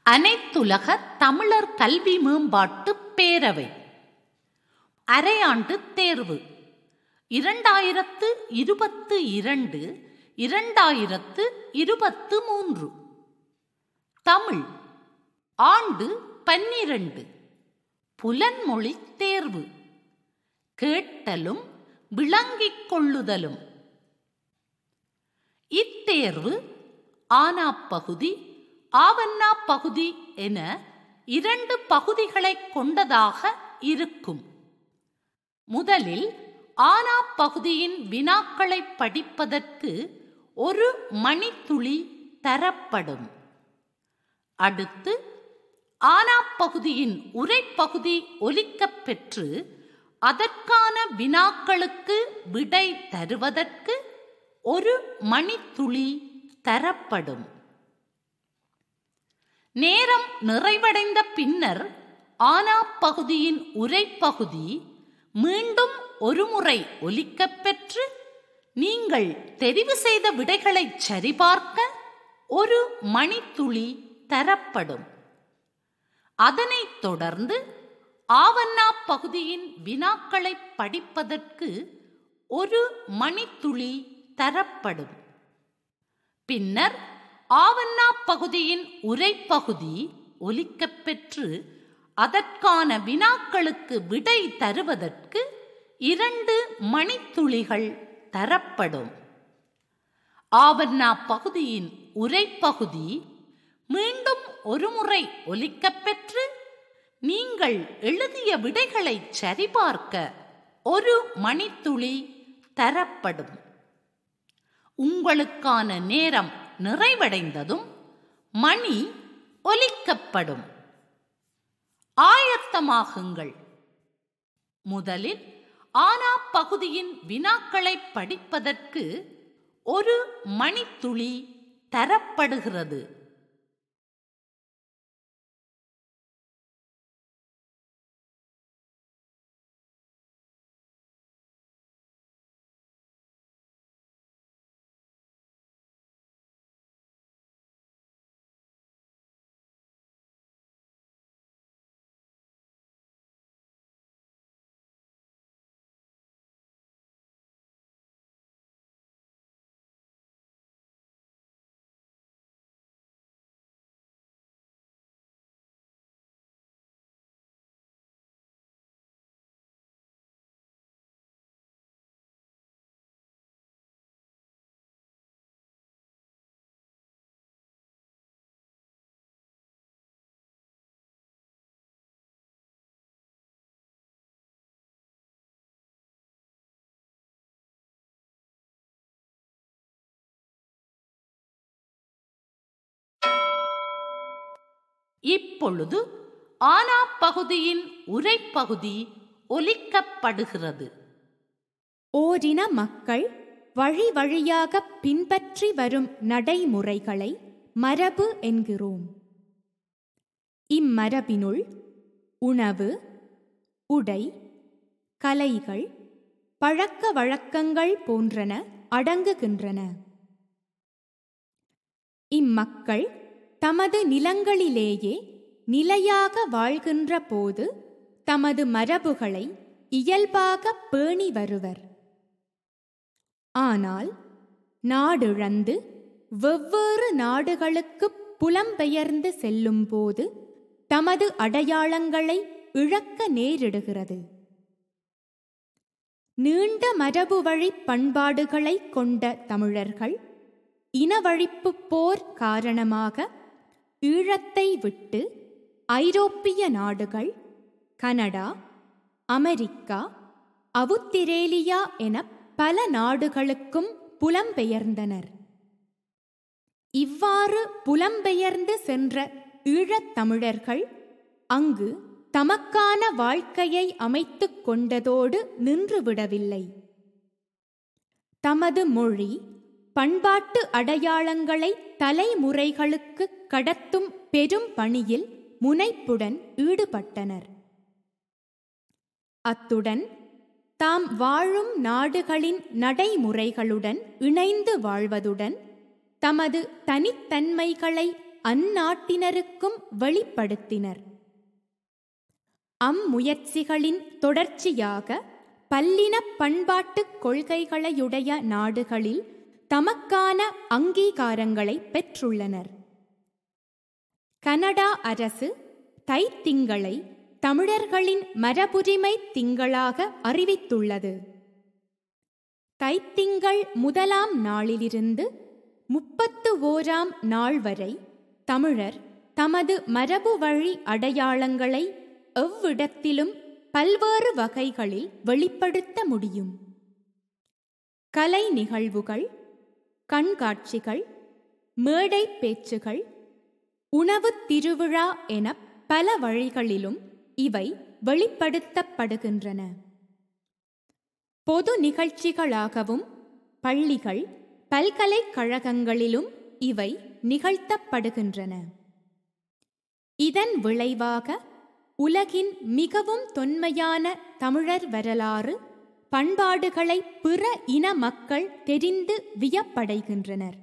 அனைத்துலக தமிழர் கல்வி மேம்பாட்டு பேரவை அரையாண்டு தேர்வு இரண்டாயிரத்து இருபத்து இரண்டு இரண்டாயிரத்து இருபத்து மூன்று தமிழ் ஆண்டு பன்னிரண்டு புலன்மொழி தேர்வு கேட்டலும் விளங்கிக் கொள்ளுதலும் இத்தேர்வு ஆனா பகுதி ஆவண்ணா பகுதி என இரண்டு பகுதிகளை கொண்டதாக இருக்கும் முதலில் ஆனா பகுதியின் வினாக்களை படிப்பதற்கு ஒரு மணித்துளி தரப்படும் அடுத்து ஆனா பகுதியின் உரைப்பகுதி ஒலிக்கப் பெற்று அதற்கான வினாக்களுக்கு விடை தருவதற்கு ஒரு மணித்துளி தரப்படும் நேரம் நிறைவடைந்த பின்னர் ஆனா பகுதியின் உரைப்பகுதி மீண்டும் ஒருமுறை ஒலிக்கப் பெற்று நீங்கள் தெரிவு செய்த விடைகளை சரிபார்க்க ஒரு மணித்துளி தரப்படும் அதனைத் தொடர்ந்து ஆவண்ணா பகுதியின் வினாக்களை படிப்பதற்கு ஒரு மணித்துளி தரப்படும் பின்னர் ஆவண்ணா பகுதியின் உரைப்பகுதி ஒலிக்கப் பெற்று அதற்கான வினாக்களுக்கு விடை தருவதற்கு இரண்டு மணித்துளிகள் தரப்படும் ஆவண்ணா பகுதியின் உரைப்பகுதி மீண்டும் ஒருமுறை ஒலிக்கப் பெற்று நீங்கள் எழுதிய விடைகளை சரிபார்க்க ஒரு மணித்துளி தரப்படும் உங்களுக்கான நேரம் நிறைவடைந்ததும் மணி ஒலிக்கப்படும் ஆயத்தமாகுங்கள் முதலில் ஆனா பகுதியின் வினாக்களை படிப்பதற்கு ஒரு மணித்துளி தரப்படுகிறது இப்பொழுது ஆனா பகுதியின் உரைப்பகுதி ஒலிக்கப்படுகிறது ஓரின மக்கள் வழி வழியாக பின்பற்றி வரும் நடைமுறைகளை மரபு என்கிறோம் இம்மரபினுள் உணவு உடை கலைகள் பழக்க வழக்கங்கள் போன்றன அடங்குகின்றன இம்மக்கள் தமது நிலங்களிலேயே நிலையாக வாழ்கின்ற போது தமது மரபுகளை இயல்பாக பேணி வருவர் ஆனால் நாடிழந்து வெவ்வேறு நாடுகளுக்கு புலம்பெயர்ந்து செல்லும்போது தமது அடையாளங்களை இழக்க நேரிடுகிறது நீண்ட மரபு வழி பண்பாடுகளை கொண்ட தமிழர்கள் இனவழிப்பு போர் காரணமாக ஈழத்தை விட்டு ஐரோப்பிய நாடுகள் கனடா அமெரிக்கா அவுத்திரேலியா என பல நாடுகளுக்கும் புலம்பெயர்ந்தனர் இவ்வாறு புலம்பெயர்ந்து சென்ற ஈழத் தமிழர்கள் அங்கு தமக்கான வாழ்க்கையை அமைத்துக் கொண்டதோடு நின்றுவிடவில்லை தமது மொழி பண்பாட்டு அடையாளங்களை தலைமுறைகளுக்கு கடத்தும் பெரும் பணியில் முனைப்புடன் ஈடுபட்டனர் அத்துடன் தாம் வாழும் நாடுகளின் நடைமுறைகளுடன் இணைந்து வாழ்வதுடன் தமது தனித்தன்மைகளை அந்நாட்டினருக்கும் வெளிப்படுத்தினர் அம்முயற்சிகளின் தொடர்ச்சியாக பல்லின பண்பாட்டுக் கொள்கைகளையுடைய நாடுகளில் தமக்கான அங்கீகாரங்களை பெற்றுள்ளனர் கனடா அரசு தைத்திங்களை தமிழர்களின் மரபுரிமை திங்களாக அறிவித்துள்ளது தைத்திங்கள் முதலாம் நாளிலிருந்து முப்பத்து ஓராம் நாள் வரை தமிழர் தமது மரபு வழி அடையாளங்களை எவ்விடத்திலும் பல்வேறு வகைகளில் வெளிப்படுத்த முடியும் கலை நிகழ்வுகள் கண்காட்சிகள் மேடை பேச்சுகள் உணவு திருவிழா என பல வழிகளிலும் இவை வெளிப்படுத்தப்படுகின்றன பொது நிகழ்ச்சிகளாகவும் பள்ளிகள் பல்கலைக்கழகங்களிலும் இவை நிகழ்த்தப்படுகின்றன இதன் விளைவாக உலகின் மிகவும் தொன்மையான தமிழர் வரலாறு பண்பாடுகளை பிற இன மக்கள் தெரிந்து வியப்படைகின்றனர்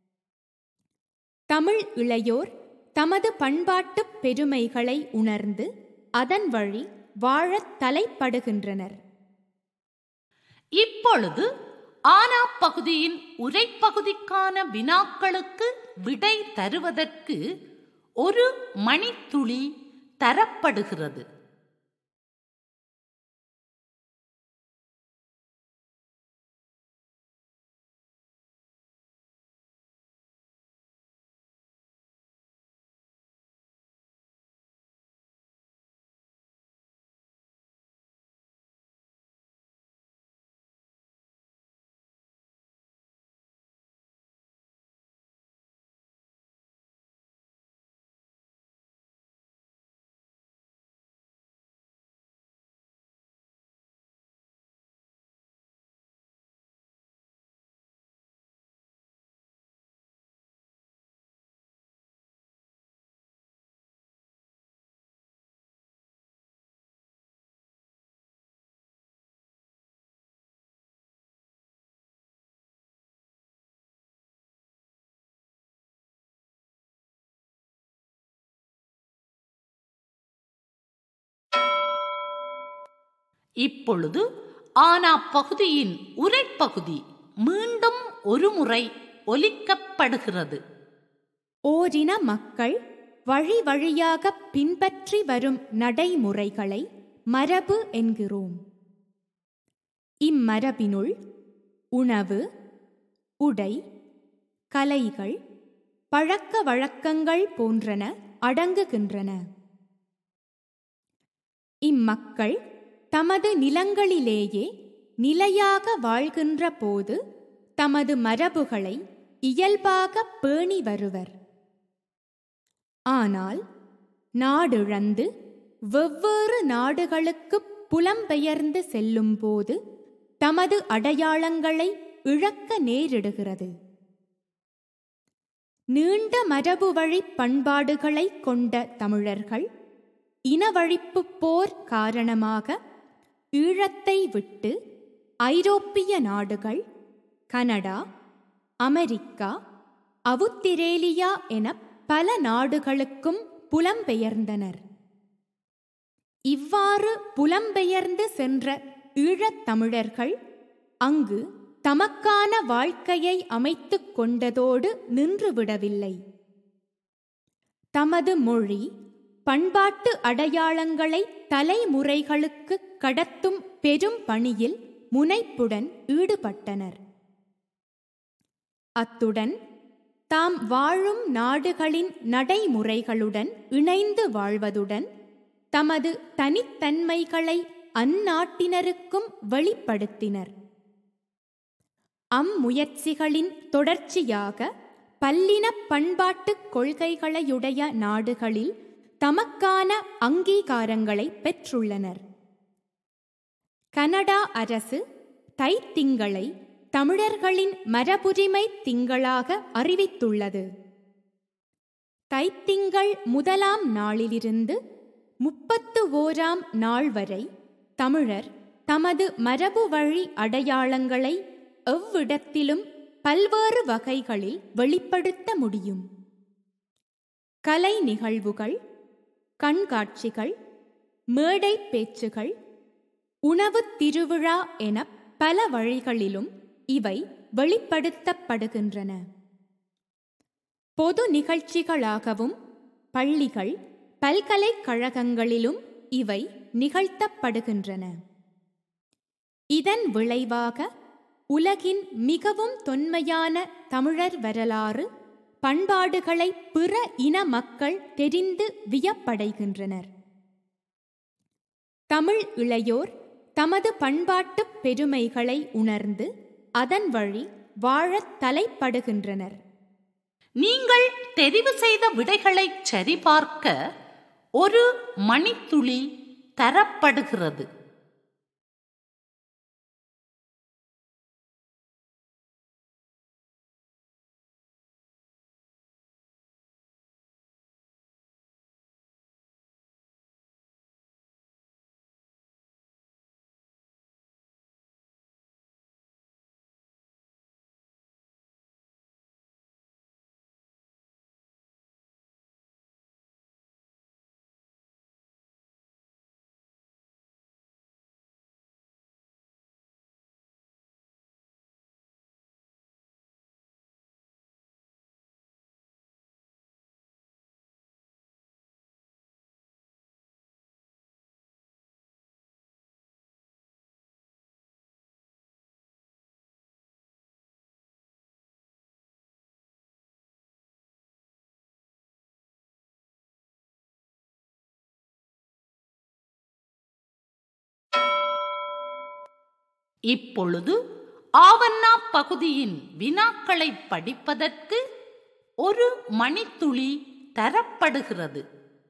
தமிழ் இளையோர் தமது பண்பாட்டுப் பெருமைகளை உணர்ந்து அதன் வழி வாழத் தலைப்படுகின்றனர் இப்பொழுது ஆனா பகுதியின் உரைப்பகுதிக்கான வினாக்களுக்கு விடை தருவதற்கு ஒரு மணித்துளி தரப்படுகிறது இப்பொழுது ஆனா பகுதியின் உரைப்பகுதி மீண்டும் ஒருமுறை ஒலிக்கப்படுகிறது ஓரின மக்கள் வழி வழியாக பின்பற்றி வரும் நடைமுறைகளை மரபு என்கிறோம் இம்மரபினுள் உணவு உடை கலைகள் பழக்க வழக்கங்கள் போன்றன அடங்குகின்றன இம்மக்கள் தமது நிலங்களிலேயே நிலையாக வாழ்கின்ற போது தமது மரபுகளை இயல்பாக பேணி வருவர் ஆனால் நாடிழந்து வெவ்வேறு நாடுகளுக்கு புலம்பெயர்ந்து செல்லும்போது தமது அடையாளங்களை இழக்க நேரிடுகிறது நீண்ட மரபு வழி பண்பாடுகளை கொண்ட தமிழர்கள் இனவழிப்பு போர் காரணமாக ஈழத்தை விட்டு ஐரோப்பிய நாடுகள் கனடா அமெரிக்கா அவுத்திரேலியா என பல நாடுகளுக்கும் புலம்பெயர்ந்தனர் இவ்வாறு புலம்பெயர்ந்து சென்ற ஈழத் தமிழர்கள் அங்கு தமக்கான வாழ்க்கையை அமைத்துக் கொண்டதோடு நின்றுவிடவில்லை தமது மொழி பண்பாட்டு அடையாளங்களை தலைமுறைகளுக்கு கடத்தும் பெரும் பணியில் முனைப்புடன் ஈடுபட்டனர் அத்துடன் தாம் வாழும் நாடுகளின் நடைமுறைகளுடன் இணைந்து வாழ்வதுடன் தமது தனித்தன்மைகளை அந்நாட்டினருக்கும் வெளிப்படுத்தினர் அம்முயற்சிகளின் தொடர்ச்சியாக பல்லின பண்பாட்டுக் கொள்கைகளையுடைய நாடுகளில் தமக்கான அங்கீகாரங்களை பெற்றுள்ளனர் கனடா அரசு தைத்திங்களை தமிழர்களின் மரபுரிமை திங்களாக அறிவித்துள்ளது தைத்திங்கள் முதலாம் நாளிலிருந்து முப்பத்து ஓராம் நாள் வரை தமிழர் தமது மரபு வழி அடையாளங்களை எவ்விடத்திலும் பல்வேறு வகைகளில் வெளிப்படுத்த முடியும் கலை நிகழ்வுகள் கண்காட்சிகள் மேடை பேச்சுகள் உணவுத் திருவிழா என பல வழிகளிலும் இவை வெளிப்படுத்தப்படுகின்றன பொது நிகழ்ச்சிகளாகவும் பள்ளிகள் பல்கலைக்கழகங்களிலும் இவை நிகழ்த்தப்படுகின்றன இதன் விளைவாக உலகின் மிகவும் தொன்மையான தமிழர் வரலாறு பண்பாடுகளை பிற இன மக்கள் தெரிந்து வியப்படைகின்றனர் தமிழ் இளையோர் தமது பண்பாட்டுப் பெருமைகளை உணர்ந்து அதன் வழி வாழத் தலைப்படுகின்றனர் நீங்கள் தெரிவு செய்த விடைகளை சரிபார்க்க ஒரு மணித்துளி தரப்படுகிறது இப்பொழுது ஆவண்ணா பகுதியின் வினாக்களை படிப்பதற்கு ஒரு மணித்துளி தரப்படுகிறது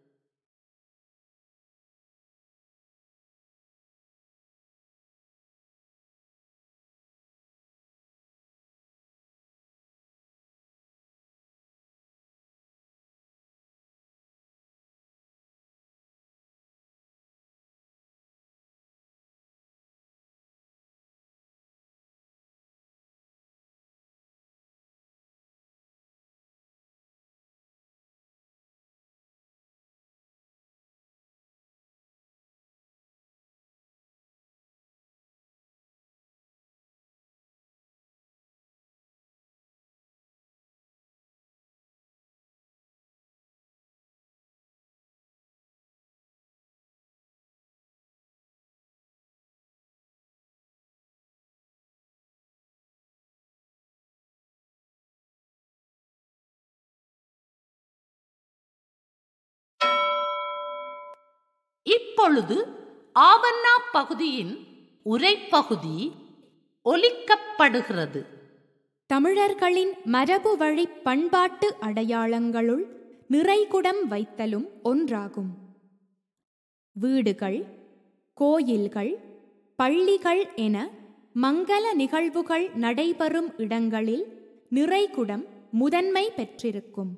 இப்பொழுது ஆவண்ணா பகுதியின் உரைப்பகுதி ஒலிக்கப்படுகிறது தமிழர்களின் மரபு வழி பண்பாட்டு அடையாளங்களுள் நிறைகுடம் வைத்தலும் ஒன்றாகும் வீடுகள் கோயில்கள் பள்ளிகள் என மங்கள நிகழ்வுகள் நடைபெறும் இடங்களில் நிறைகுடம் முதன்மை பெற்றிருக்கும்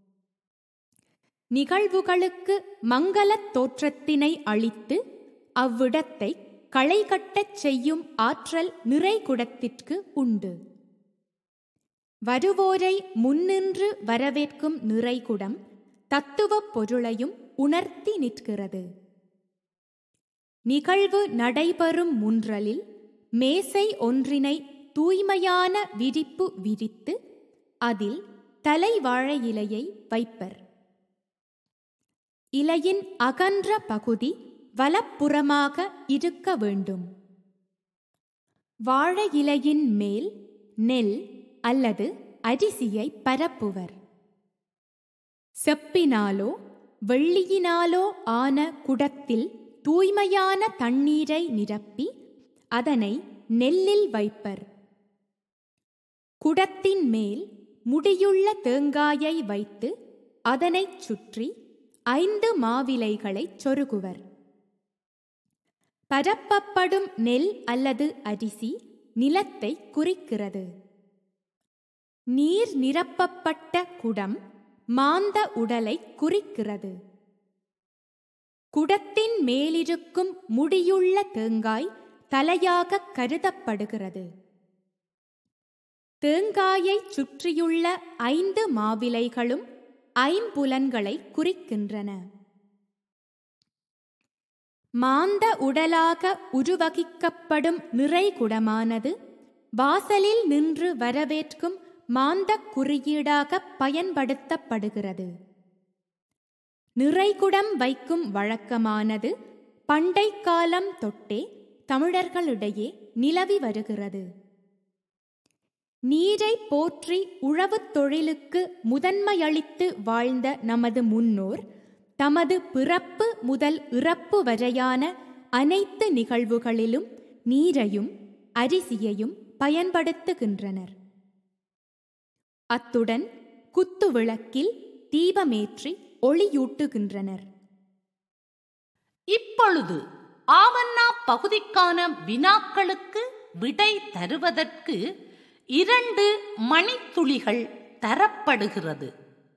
நிகழ்வுகளுக்கு மங்களத் தோற்றத்தினை அளித்து அவ்விடத்தை களைகட்டச் செய்யும் ஆற்றல் நிறைகுடத்திற்கு உண்டு வருவோரை முன்னின்று வரவேற்கும் நிறைகுடம் தத்துவப் பொருளையும் உணர்த்தி நிற்கிறது நிகழ்வு நடைபெறும் முன்றலில் மேசை ஒன்றினை தூய்மையான விரிப்பு விரித்து அதில் தலைவாழை இலையை வைப்பர் இலையின் அகன்ற பகுதி வலப்புறமாக இருக்க வேண்டும் வாழை இலையின் மேல் நெல் அல்லது அரிசியை பரப்புவர் செப்பினாலோ வெள்ளியினாலோ ஆன குடத்தில் தூய்மையான தண்ணீரை நிரப்பி அதனை நெல்லில் வைப்பர் குடத்தின் மேல் முடியுள்ள தேங்காயை வைத்து அதனைச் சுற்றி ஐந்து மாவிலைகளைச் சொருகுவர் பரப்பப்படும் நெல் அல்லது அரிசி நிலத்தை குறிக்கிறது நீர் நிரப்பப்பட்ட குடம் மாந்த உடலை குறிக்கிறது குடத்தின் மேலிருக்கும் முடியுள்ள தேங்காய் தலையாக கருதப்படுகிறது தேங்காயைச் சுற்றியுள்ள ஐந்து மாவிலைகளும் ஐம்புலன்களை குறிக்கின்றன மாந்த உடலாக உருவகிக்கப்படும் நிறைகுடமானது வாசலில் நின்று வரவேற்கும் மாந்த குறியீடாக பயன்படுத்தப்படுகிறது நிறைகுடம் வைக்கும் வழக்கமானது பண்டை காலம் தொட்டே தமிழர்களிடையே நிலவி வருகிறது நீரை போற்றி உழவுத் தொழிலுக்கு முதன்மையளித்து வாழ்ந்த நமது முன்னோர் தமது பிறப்பு முதல் இறப்பு வரையான அனைத்து நிகழ்வுகளிலும் நீரையும் அரிசியையும் பயன்படுத்துகின்றனர் அத்துடன் குத்து விளக்கில் தீபமேற்றி ஒளியூட்டுகின்றனர் இப்பொழுது ஆவண்ணா பகுதிக்கான வினாக்களுக்கு விடை தருவதற்கு இரண்டு மணித்துளிகள் தரப்படுகிறது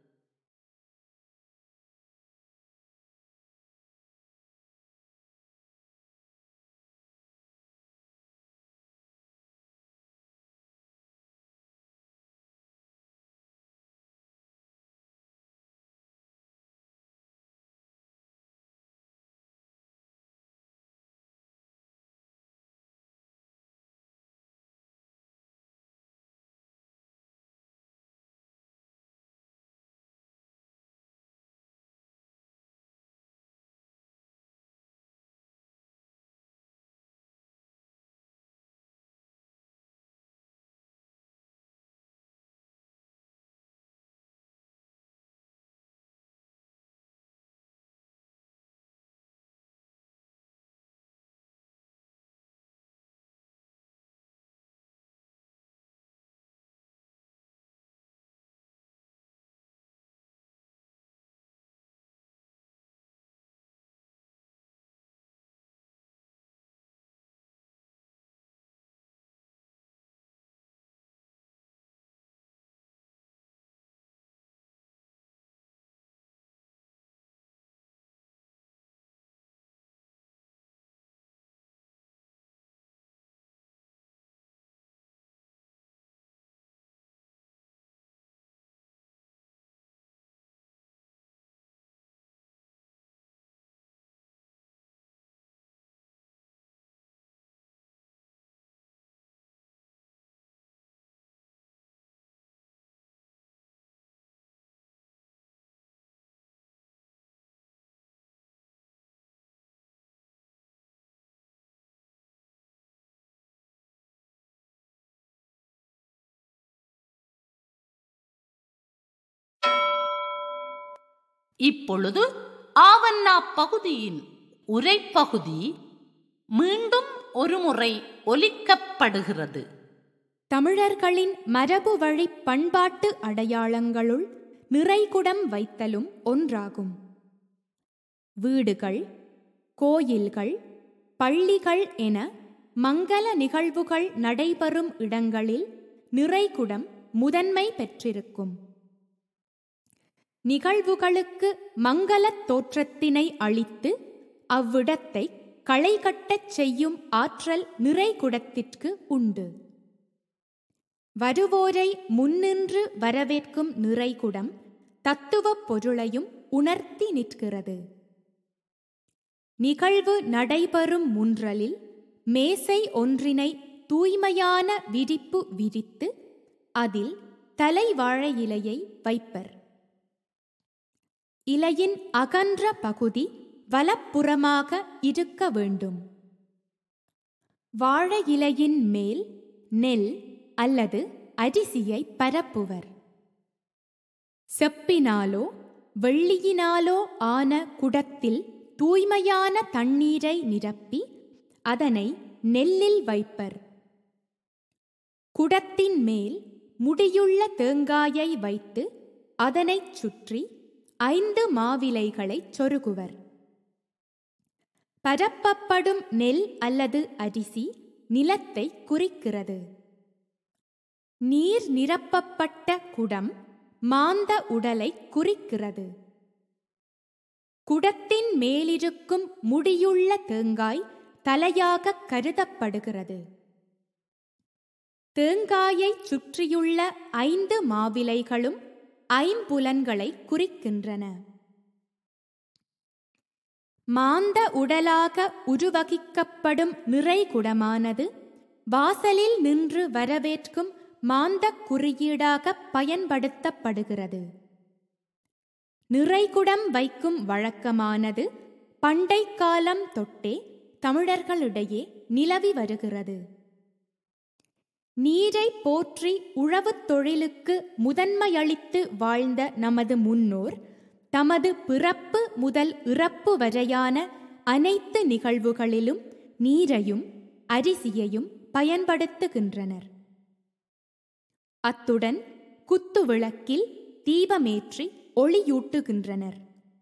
இப்பொழுது ஆவண்ணா பகுதியின் உரைப்பகுதி மீண்டும் ஒருமுறை ஒலிக்கப்படுகிறது தமிழர்களின் மரபு வழி பண்பாட்டு அடையாளங்களுள் நிறைகுடம் வைத்தலும் ஒன்றாகும் வீடுகள் கோயில்கள் பள்ளிகள் என மங்கள நிகழ்வுகள் நடைபெறும் இடங்களில் நிறைகுடம் முதன்மை பெற்றிருக்கும் நிகழ்வுகளுக்கு மங்களத் தோற்றத்தினை அளித்து அவ்விடத்தை களைகட்டச் செய்யும் ஆற்றல் நிறைகுடத்திற்கு உண்டு வருவோரை முன்னின்று வரவேற்கும் நிறைகுடம் தத்துவப் பொருளையும் உணர்த்தி நிற்கிறது நிகழ்வு நடைபெறும் முன்றலில் மேசை ஒன்றினை தூய்மையான விரிப்பு விரித்து அதில் தலைவாழை இலையை வைப்பர் இலையின் அகன்ற பகுதி வலப்புறமாக இருக்க வேண்டும் வாழை இலையின் மேல் நெல் அல்லது அரிசியை பரப்புவர் செப்பினாலோ வெள்ளியினாலோ ஆன குடத்தில் தூய்மையான தண்ணீரை நிரப்பி அதனை நெல்லில் வைப்பர் குடத்தின் மேல் முடியுள்ள தேங்காயை வைத்து அதனைச் சுற்றி ஐந்து மாவிலைகளைச் சொருகுவர் பரப்பப்படும் நெல் அல்லது அரிசி நிலத்தை குறிக்கிறது நீர் நிரப்பப்பட்ட குடம் மாந்த உடலை குறிக்கிறது குடத்தின் மேலிருக்கும் முடியுள்ள தேங்காய் தலையாக கருதப்படுகிறது தேங்காயைச் சுற்றியுள்ள ஐந்து மாவிலைகளும் ஐம்புலன்களை குறிக்கின்றன மாந்த உடலாக உருவகிக்கப்படும் நிறைகுடமானது வாசலில் நின்று வரவேற்கும் மாந்த குறியீடாக பயன்படுத்தப்படுகிறது நிறைகுடம் வைக்கும் வழக்கமானது பண்டை காலம் தொட்டே தமிழர்களிடையே நிலவி வருகிறது நீரை போற்றி உழவுத் தொழிலுக்கு முதன்மையளித்து வாழ்ந்த நமது முன்னோர் தமது பிறப்பு முதல் இறப்பு வரையான அனைத்து நிகழ்வுகளிலும் நீரையும் அரிசியையும் பயன்படுத்துகின்றனர் அத்துடன் குத்து விளக்கில் தீபமேற்றி ஒளியூட்டுகின்றனர்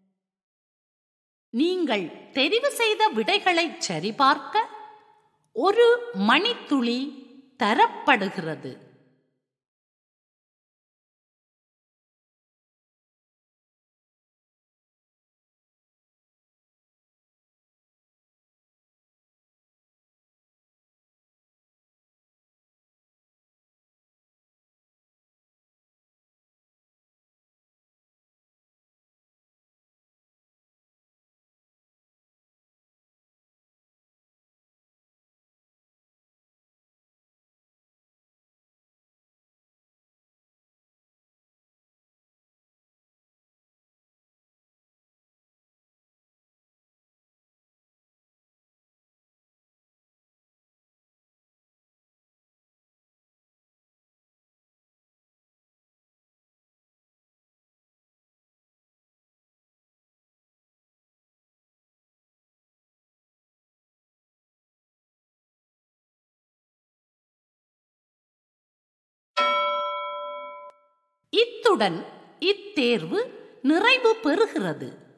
நீங்கள் தெரிவு செய்த விடைகளை சரிபார்க்க ஒரு மணித்துளி தரப்படுகிறது இத்துடன் இத்தேர்வு நிறைவு பெறுகிறது